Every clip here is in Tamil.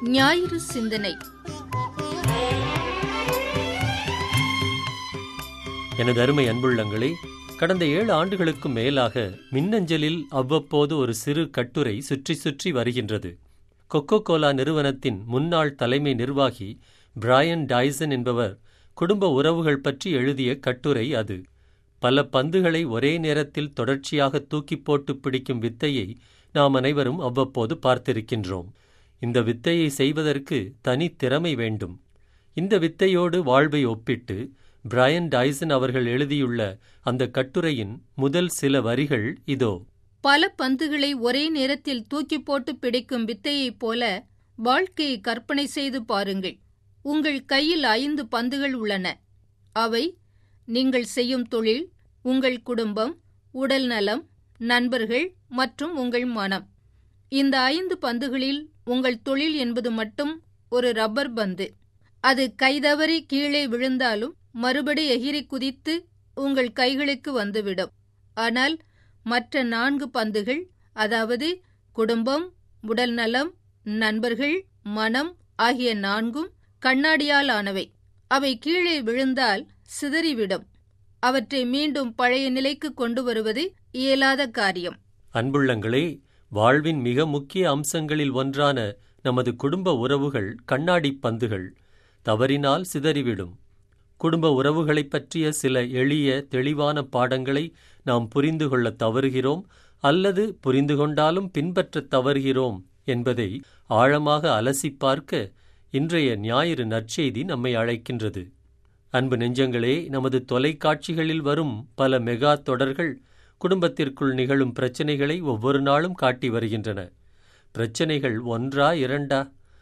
ஞாயிறு சிந்தனை எனது அருமை அன்புள்ளங்களே கடந்த ஏழு ஆண்டுகளுக்கும் மேலாக மின்னஞ்சலில் அவ்வப்போது ஒரு சிறு கட்டுரை சுற்றி சுற்றி வருகின்றது கொக்கோ கோலா நிறுவனத்தின் முன்னாள் தலைமை நிர்வாகி பிராயன் டைசன் என்பவர் குடும்ப உறவுகள் பற்றி எழுதிய கட்டுரை அது பல பந்துகளை ஒரே நேரத்தில் தொடர்ச்சியாக தூக்கி போட்டு பிடிக்கும் வித்தையை நாம் அனைவரும் அவ்வப்போது பார்த்திருக்கின்றோம் இந்த வித்தையை செய்வதற்கு தனி திறமை வேண்டும் இந்த வித்தையோடு வாழ்வை ஒப்பிட்டு பிரையன் டைசன் அவர்கள் எழுதியுள்ள அந்த கட்டுரையின் முதல் சில வரிகள் இதோ பல பந்துகளை ஒரே நேரத்தில் தூக்கி போட்டு பிடிக்கும் வித்தையைப் போல வாழ்க்கையை கற்பனை செய்து பாருங்கள் உங்கள் கையில் ஐந்து பந்துகள் உள்ளன அவை நீங்கள் செய்யும் தொழில் உங்கள் குடும்பம் உடல் நலம் நண்பர்கள் மற்றும் உங்கள் மனம் இந்த ஐந்து பந்துகளில் உங்கள் தொழில் என்பது மட்டும் ஒரு ரப்பர் பந்து அது கைதவறி கீழே விழுந்தாலும் மறுபடி எகிரி குதித்து உங்கள் கைகளுக்கு வந்துவிடும் ஆனால் மற்ற நான்கு பந்துகள் அதாவது குடும்பம் உடல் நலம் நண்பர்கள் மனம் ஆகிய நான்கும் கண்ணாடியால் ஆனவை அவை கீழே விழுந்தால் சிதறிவிடும் அவற்றை மீண்டும் பழைய நிலைக்கு கொண்டு வருவது இயலாத காரியம் அன்புள்ளங்களே வாழ்வின் மிக முக்கிய அம்சங்களில் ஒன்றான நமது குடும்ப உறவுகள் கண்ணாடி பந்துகள் தவறினால் சிதறிவிடும் குடும்ப உறவுகளைப் பற்றிய சில எளிய தெளிவான பாடங்களை நாம் புரிந்து கொள்ள தவறுகிறோம் அல்லது புரிந்து கொண்டாலும் பின்பற்றத் தவறுகிறோம் என்பதை ஆழமாக அலசி பார்க்க இன்றைய ஞாயிறு நற்செய்தி நம்மை அழைக்கின்றது அன்பு நெஞ்சங்களே நமது தொலைக்காட்சிகளில் வரும் பல மெகா தொடர்கள் குடும்பத்திற்குள் நிகழும் பிரச்சனைகளை ஒவ்வொரு நாளும் காட்டி வருகின்றன பிரச்சனைகள் ஒன்றா இரண்டா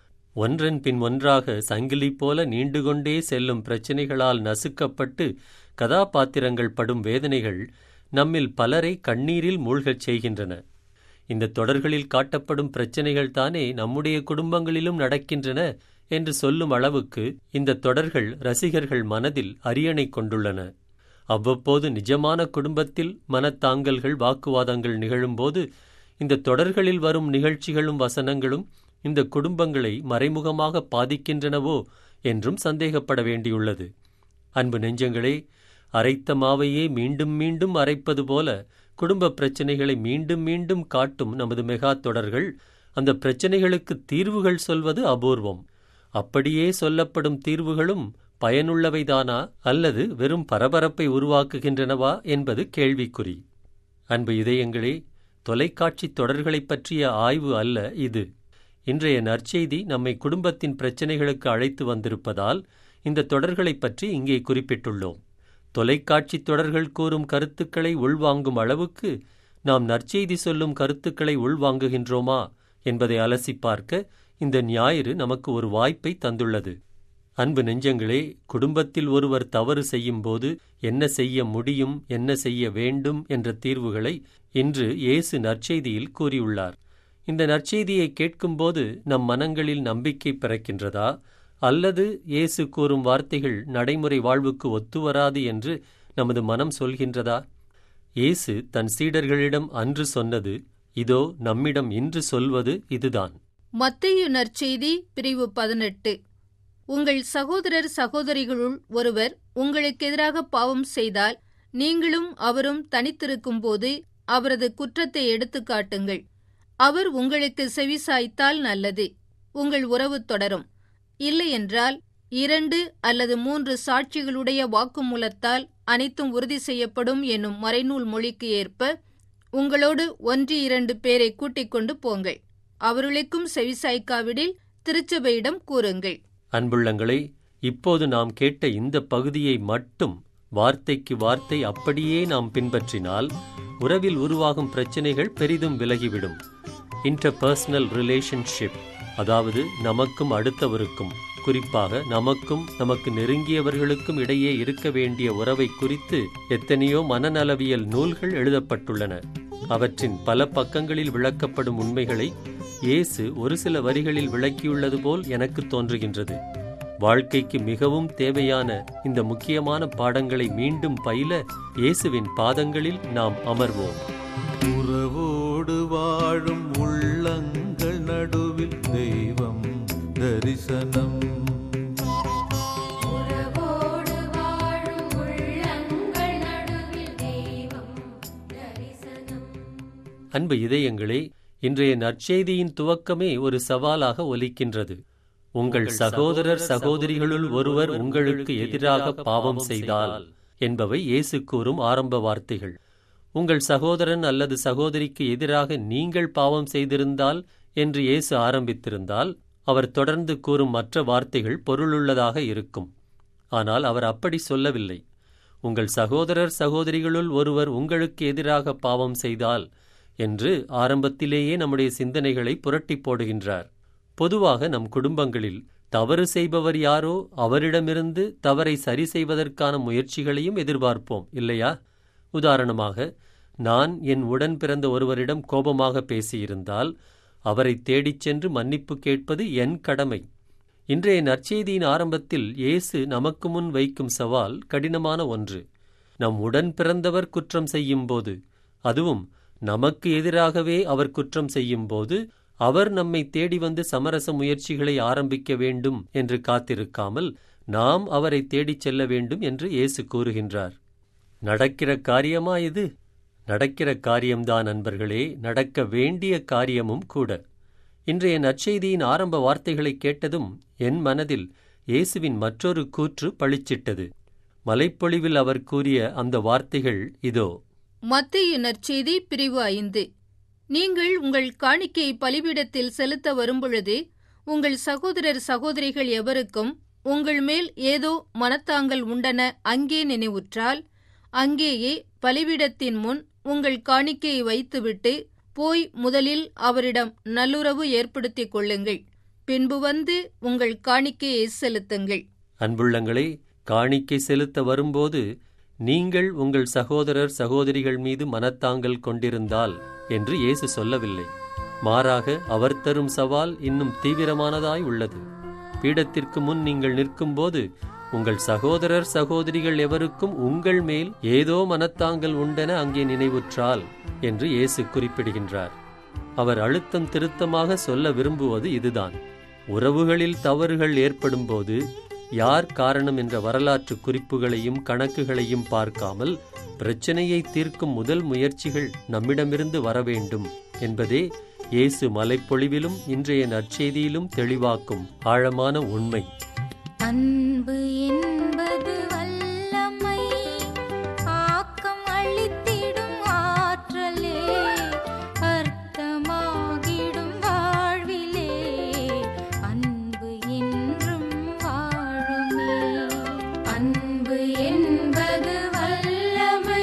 ஒன்றன் பின் ஒன்றாக சங்கிலி போல நீண்டு கொண்டே செல்லும் பிரச்சனைகளால் நசுக்கப்பட்டு கதாபாத்திரங்கள் படும் வேதனைகள் நம்மில் பலரை கண்ணீரில் மூழ்கச் செய்கின்றன இந்த தொடர்களில் காட்டப்படும் பிரச்சனைகள் தானே நம்முடைய குடும்பங்களிலும் நடக்கின்றன என்று சொல்லும் அளவுக்கு இந்த தொடர்கள் ரசிகர்கள் மனதில் அரியணை கொண்டுள்ளன அவ்வப்போது நிஜமான குடும்பத்தில் மனத்தாங்கல்கள் வாக்குவாதங்கள் நிகழும்போது இந்த தொடர்களில் வரும் நிகழ்ச்சிகளும் வசனங்களும் இந்த குடும்பங்களை மறைமுகமாக பாதிக்கின்றனவோ என்றும் சந்தேகப்பட வேண்டியுள்ளது அன்பு நெஞ்சங்களே அரைத்த மாவையே மீண்டும் மீண்டும் அரைப்பது போல குடும்ப பிரச்சனைகளை மீண்டும் மீண்டும் காட்டும் நமது மெகா தொடர்கள் அந்த பிரச்சனைகளுக்கு தீர்வுகள் சொல்வது அபூர்வம் அப்படியே சொல்லப்படும் தீர்வுகளும் பயனுள்ளவைதானா அல்லது வெறும் பரபரப்பை உருவாக்குகின்றனவா என்பது கேள்விக்குறி அன்பு இதயங்களே தொலைக்காட்சி தொடர்களைப் பற்றிய ஆய்வு அல்ல இது இன்றைய நற்செய்தி நம்மை குடும்பத்தின் பிரச்சனைகளுக்கு அழைத்து வந்திருப்பதால் இந்த தொடர்களைப் பற்றி இங்கே குறிப்பிட்டுள்ளோம் தொலைக்காட்சி தொடர்கள் கூறும் கருத்துக்களை உள்வாங்கும் அளவுக்கு நாம் நற்செய்தி சொல்லும் கருத்துக்களை உள்வாங்குகின்றோமா என்பதை அலசி பார்க்க இந்த ஞாயிறு நமக்கு ஒரு வாய்ப்பை தந்துள்ளது அன்பு நெஞ்சங்களே குடும்பத்தில் ஒருவர் தவறு செய்யும்போது என்ன செய்ய முடியும் என்ன செய்ய வேண்டும் என்ற தீர்வுகளை இன்று இயேசு நற்செய்தியில் கூறியுள்ளார் இந்த நற்செய்தியை கேட்கும்போது நம் மனங்களில் நம்பிக்கை பிறக்கின்றதா அல்லது இயேசு கூறும் வார்த்தைகள் நடைமுறை வாழ்வுக்கு ஒத்துவராது என்று நமது மனம் சொல்கின்றதா இயேசு தன் சீடர்களிடம் அன்று சொன்னது இதோ நம்மிடம் இன்று சொல்வது இதுதான் மத்தேயு நற்செய்தி பிரிவு பதினெட்டு உங்கள் சகோதரர் சகோதரிகளுள் ஒருவர் உங்களுக்கு எதிராக பாவம் செய்தால் நீங்களும் அவரும் தனித்திருக்கும்போது அவரது குற்றத்தை எடுத்துக் காட்டுங்கள் அவர் உங்களுக்கு செவிசாய்த்தால் நல்லது உங்கள் உறவு தொடரும் இல்லையென்றால் இரண்டு அல்லது மூன்று சாட்சிகளுடைய வாக்குமூலத்தால் அனைத்தும் உறுதி செய்யப்படும் என்னும் மறைநூல் மொழிக்கு ஏற்ப உங்களோடு ஒன்று இரண்டு பேரை கூட்டிக் கொண்டு போங்கள் அவர்களுக்கும் செவிசாய்க்காவிடில் திருச்சபையிடம் கூறுங்கள் அன்புள்ளங்களே இப்போது நாம் கேட்ட இந்த பகுதியை மட்டும் வார்த்தைக்கு வார்த்தை அப்படியே நாம் பின்பற்றினால் உறவில் உருவாகும் பிரச்சனைகள் பெரிதும் விலகிவிடும் இன்டர்பர்சனல் ரிலேஷன்ஷிப் அதாவது நமக்கும் அடுத்தவருக்கும் குறிப்பாக நமக்கும் நமக்கு நெருங்கியவர்களுக்கும் இடையே இருக்க வேண்டிய உறவை குறித்து எத்தனையோ மனநலவியல் நூல்கள் எழுதப்பட்டுள்ளன அவற்றின் பல பக்கங்களில் விளக்கப்படும் உண்மைகளை இயேசு ஒரு சில வரிகளில் விளக்கியுள்ளது போல் எனக்கு தோன்றுகின்றது வாழ்க்கைக்கு மிகவும் தேவையான இந்த முக்கியமான பாடங்களை மீண்டும் பயில இயேசுவின் பாதங்களில் நாம் அமர்வோம் உறவோடு வாழும் உள்ளங்கள் நடுவில் தெய்வம் அன்பு இதயங்களே இன்றைய நற்செய்தியின் துவக்கமே ஒரு சவாலாக ஒலிக்கின்றது உங்கள் சகோதரர் சகோதரிகளுள் ஒருவர் உங்களுக்கு எதிராக பாவம் செய்தால் என்பவை இயேசு கூறும் ஆரம்ப வார்த்தைகள் உங்கள் சகோதரன் அல்லது சகோதரிக்கு எதிராக நீங்கள் பாவம் செய்திருந்தால் என்று இயேசு ஆரம்பித்திருந்தால் அவர் தொடர்ந்து கூறும் மற்ற வார்த்தைகள் பொருளுள்ளதாக இருக்கும் ஆனால் அவர் அப்படி சொல்லவில்லை உங்கள் சகோதரர் சகோதரிகளுள் ஒருவர் உங்களுக்கு எதிராக பாவம் செய்தால் என்று ஆரம்பத்திலேயே நம்முடைய சிந்தனைகளை புரட்டி போடுகின்றார் பொதுவாக நம் குடும்பங்களில் தவறு செய்பவர் யாரோ அவரிடமிருந்து தவறை சரி செய்வதற்கான முயற்சிகளையும் எதிர்பார்ப்போம் இல்லையா உதாரணமாக நான் என் உடன் பிறந்த ஒருவரிடம் கோபமாக பேசியிருந்தால் அவரை தேடிச் சென்று மன்னிப்பு கேட்பது என் கடமை இன்றைய நற்செய்தியின் ஆரம்பத்தில் இயேசு நமக்கு முன் வைக்கும் சவால் கடினமான ஒன்று நம் உடன் பிறந்தவர் குற்றம் செய்யும்போது அதுவும் நமக்கு எதிராகவே அவர் குற்றம் செய்யும்போது அவர் நம்மை தேடி வந்து சமரச முயற்சிகளை ஆரம்பிக்க வேண்டும் என்று காத்திருக்காமல் நாம் அவரை தேடிச் செல்ல வேண்டும் என்று இயேசு கூறுகின்றார் நடக்கிற காரியமா இது நடக்கிற காரியம்தான் நண்பர்களே நடக்க வேண்டிய காரியமும் கூட இன்றைய நற்செய்தியின் ஆரம்ப வார்த்தைகளை கேட்டதும் என் மனதில் இயேசுவின் மற்றொரு கூற்று பளிச்சிட்டது மலைப்பொழிவில் அவர் கூறிய அந்த வார்த்தைகள் இதோ மத்திய நற்செய்தி பிரிவு ஐந்து நீங்கள் உங்கள் காணிக்கையை பலிபீடத்தில் செலுத்த வரும்பொழுது உங்கள் சகோதரர் சகோதரிகள் எவருக்கும் உங்கள் மேல் ஏதோ மனத்தாங்கல் உண்டன அங்கே நினைவுற்றால் அங்கேயே பலிபீடத்தின் முன் உங்கள் காணிக்கையை வைத்துவிட்டு போய் முதலில் அவரிடம் நல்லுறவு ஏற்படுத்திக் கொள்ளுங்கள் பின்பு வந்து உங்கள் காணிக்கையை செலுத்துங்கள் அன்புள்ளங்களே காணிக்கை செலுத்த வரும்போது நீங்கள் உங்கள் சகோதரர் சகோதரிகள் மீது மனத்தாங்கல் கொண்டிருந்தால் என்று இயேசு சொல்லவில்லை மாறாக அவர் தரும் சவால் இன்னும் தீவிரமானதாய் உள்ளது பீடத்திற்கு முன் நீங்கள் நிற்கும்போது உங்கள் சகோதரர் சகோதரிகள் எவருக்கும் உங்கள் மேல் ஏதோ மனத்தாங்கல் உண்டென அங்கே நினைவுற்றால் என்று இயேசு குறிப்பிடுகின்றார் அவர் அழுத்தம் திருத்தமாக சொல்ல விரும்புவது இதுதான் உறவுகளில் தவறுகள் ஏற்படும்போது யார் காரணம் என்ற வரலாற்று குறிப்புகளையும் கணக்குகளையும் பார்க்காமல் பிரச்சனையை தீர்க்கும் முதல் முயற்சிகள் நம்மிடமிருந்து வர வேண்டும் என்பதே இயேசு மலைப்பொழிவிலும் இன்றைய நற்செய்தியிலும் தெளிவாக்கும் ஆழமான உண்மை அன்பு என்பது வல்லமை ஆக்கம் அளித்திடும் ஆற்றலே அர்த்தமாகிடும் வாழ்விலே அன்பு என்றும் வாழுமே அன்பு என்பது வல்லமை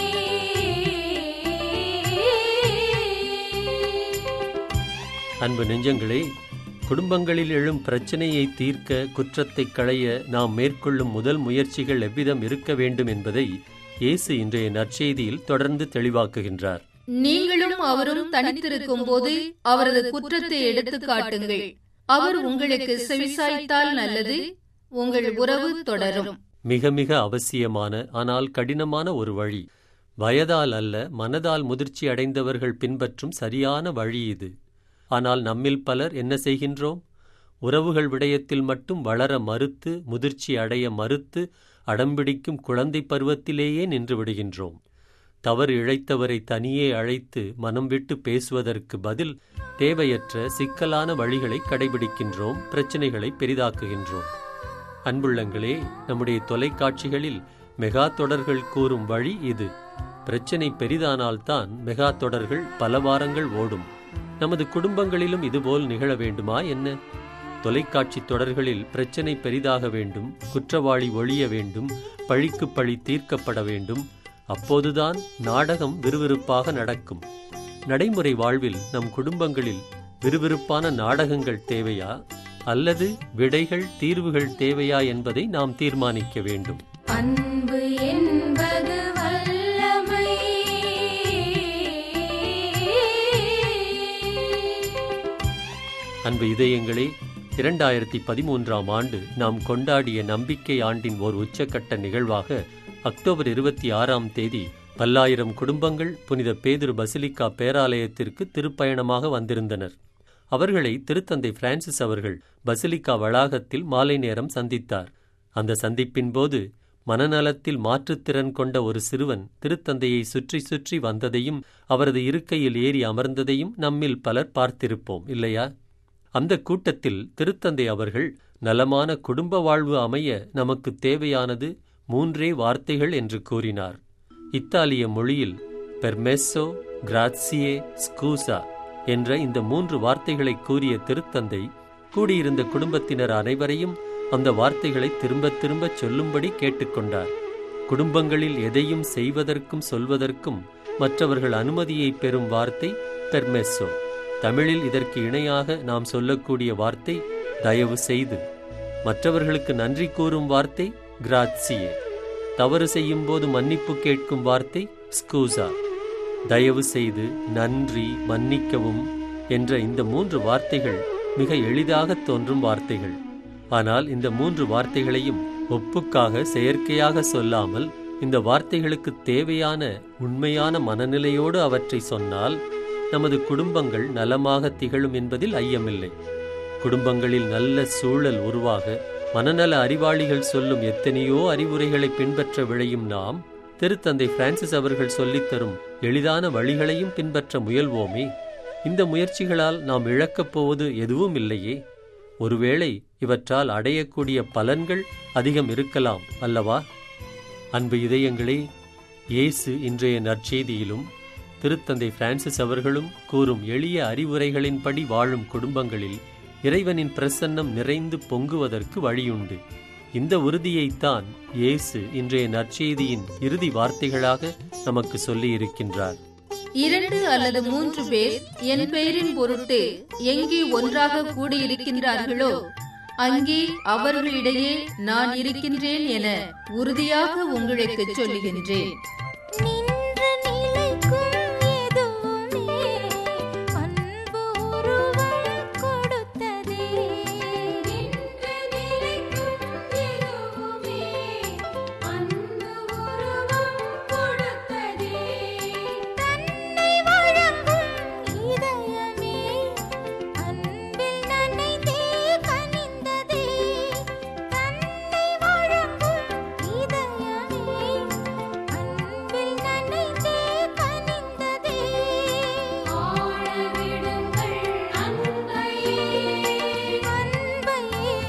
அன்பு நெஞ்சங்களே குடும்பங்களில் எழும் பிரச்சனையை தீர்க்க குற்றத்தை களைய நாம் மேற்கொள்ளும் முதல் முயற்சிகள் எவ்விதம் இருக்க வேண்டும் என்பதை இயேசு இன்றைய நற்செய்தியில் தொடர்ந்து தெளிவாக்குகின்றார் நீங்களும் அவரும் தனித்திருக்கும் போது அவரது குற்றத்தை எடுத்துக் காட்டுங்கள் அவர் உங்களுக்கு செவிசாய்த்தால் நல்லது உங்கள் உறவு தொடரும் மிக மிக அவசியமான ஆனால் கடினமான ஒரு வழி வயதால் அல்ல மனதால் முதிர்ச்சி அடைந்தவர்கள் பின்பற்றும் சரியான வழி இது ஆனால் நம்மில் பலர் என்ன செய்கின்றோம் உறவுகள் விடயத்தில் மட்டும் வளர மறுத்து முதிர்ச்சி அடைய மறுத்து அடம்பிடிக்கும் குழந்தை பருவத்திலேயே நின்று விடுகின்றோம் தவறு இழைத்தவரை தனியே அழைத்து மனம் விட்டு பேசுவதற்கு பதில் தேவையற்ற சிக்கலான வழிகளை கடைபிடிக்கின்றோம் பிரச்சனைகளை பெரிதாக்குகின்றோம் அன்புள்ளங்களே நம்முடைய தொலைக்காட்சிகளில் மெகா தொடர்கள் கூறும் வழி இது பிரச்சனை பெரிதானால்தான் மெகா தொடர்கள் பல வாரங்கள் ஓடும் நமது குடும்பங்களிலும் இதுபோல் நிகழ வேண்டுமா என்ன தொலைக்காட்சி தொடர்களில் பிரச்சனை பெரிதாக வேண்டும் குற்றவாளி ஒழிய வேண்டும் பழிக்கு பழி தீர்க்கப்பட வேண்டும் அப்போதுதான் நாடகம் விறுவிறுப்பாக நடக்கும் நடைமுறை வாழ்வில் நம் குடும்பங்களில் விறுவிறுப்பான நாடகங்கள் தேவையா அல்லது விடைகள் தீர்வுகள் தேவையா என்பதை நாம் தீர்மானிக்க வேண்டும் அன்பு என்பது வல்லமை அன்பு இதயங்களே இரண்டாயிரத்தி பதிமூன்றாம் ஆண்டு நாம் கொண்டாடிய நம்பிக்கை ஆண்டின் ஓர் உச்சக்கட்ட நிகழ்வாக அக்டோபர் இருபத்தி ஆறாம் தேதி பல்லாயிரம் குடும்பங்கள் புனித பேதுரு பசிலிக்கா பேராலயத்திற்கு திருப்பயணமாக வந்திருந்தனர் அவர்களை திருத்தந்தை பிரான்சிஸ் அவர்கள் பசிலிக்கா வளாகத்தில் மாலை நேரம் சந்தித்தார் அந்த சந்திப்பின் போது மனநலத்தில் மாற்றுத்திறன் கொண்ட ஒரு சிறுவன் திருத்தந்தையை சுற்றி சுற்றி வந்ததையும் அவரது இருக்கையில் ஏறி அமர்ந்ததையும் நம்மில் பலர் பார்த்திருப்போம் இல்லையா அந்த கூட்டத்தில் திருத்தந்தை அவர்கள் நலமான குடும்ப வாழ்வு அமைய நமக்கு தேவையானது மூன்றே வார்த்தைகள் என்று கூறினார் இத்தாலிய மொழியில் பெர்மெஸ்ஸோ கிராட்சியே ஸ்கூசா என்ற இந்த மூன்று வார்த்தைகளை கூறிய திருத்தந்தை கூடியிருந்த குடும்பத்தினர் அனைவரையும் அந்த வார்த்தைகளை திரும்ப திரும்ப சொல்லும்படி கேட்டுக்கொண்டார் குடும்பங்களில் எதையும் செய்வதற்கும் சொல்வதற்கும் மற்றவர்கள் அனுமதியை பெறும் வார்த்தை பெர்மெஸ்ஸோ தமிழில் இதற்கு இணையாக நாம் சொல்லக்கூடிய வார்த்தை தயவு செய்து மற்றவர்களுக்கு நன்றி கூறும் வார்த்தை கிராட்சியே தவறு செய்யும் போது மன்னிப்பு கேட்கும் வார்த்தை ஸ்கூசா தயவு செய்து நன்றி மன்னிக்கவும் என்ற இந்த மூன்று வார்த்தைகள் மிக எளிதாக தோன்றும் வார்த்தைகள் ஆனால் இந்த மூன்று வார்த்தைகளையும் ஒப்புக்காக செயற்கையாக சொல்லாமல் இந்த வார்த்தைகளுக்கு தேவையான உண்மையான மனநிலையோடு அவற்றை சொன்னால் நமது குடும்பங்கள் நலமாக திகழும் என்பதில் ஐயமில்லை குடும்பங்களில் நல்ல சூழல் உருவாக மனநல அறிவாளிகள் சொல்லும் எத்தனையோ அறிவுரைகளை பின்பற்ற விழையும் நாம் திருத்தந்தை பிரான்சிஸ் அவர்கள் சொல்லித்தரும் எளிதான வழிகளையும் பின்பற்ற முயல்வோமே இந்த முயற்சிகளால் நாம் இழக்கப் போவது எதுவும் இல்லையே ஒருவேளை இவற்றால் அடையக்கூடிய பலன்கள் அதிகம் இருக்கலாம் அல்லவா அன்பு இதயங்களே இயேசு இன்றைய நற்செய்தியிலும் திருத்தந்தை பிரான்சிஸ் அவர்களும் கூறும் எளிய அறிவுரைகளின்படி வாழும் குடும்பங்களில் இறைவனின் பிரசன்னம் நிறைந்து பொங்குவதற்கு வழியுண்டு இந்த உறுதியைத்தான் இயேசு இன்றைய நற்செய்தியின் இறுதி வார்த்தைகளாக நமக்கு சொல்லியிருக்கின்றார் இரண்டு அல்லது மூன்று பேர் என் பெயரின் பொருட்டு எங்கே ஒன்றாக கூடியிருக்கின்றார்களோ அங்கே அவர்களிடையே நான் இருக்கின்றேன் என உறுதியாக உங்களுக்கு சொல்லுகின்றேன் நின்று நிலைக்கும் எதுவுமே அன்பு உருவம் கொடுத்ததே நின்று நிலைக்கும் எதுவுமே அன்பு உருவம் கொடுத்ததே தன்னை வழங்கும் இதயமே அன்பில் நனைந்தே கனிந்ததே தன்னை வழங்கும் இதயமே அன்பில் நனைந்தே கனிந்ததே ஆழ விடுங்கள் அன்பையே அன்பையே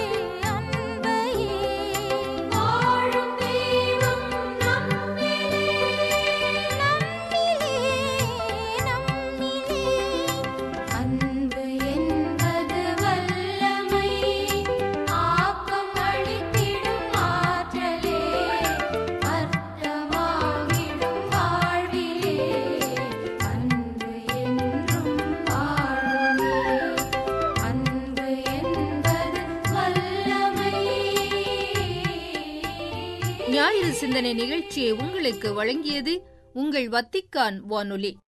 அன்பையே வாழும் தெய்வம் நம்மிலே நம்மிலே நம்மிலே அன்பு என்பது வல்லமை ஆக்கம் அளித்திடும் ஆற்றலே அர்த்தமாகிடும் வாழ்விலே அன்பு என்றும் வாழுமே அன்பு என்பது வல்லமை ஞாயிறு சிந்தனை நிகழ்ச்சியை உங்களுக்கு வழங்கியது உங்கள் வத்திக்கான் வானொலி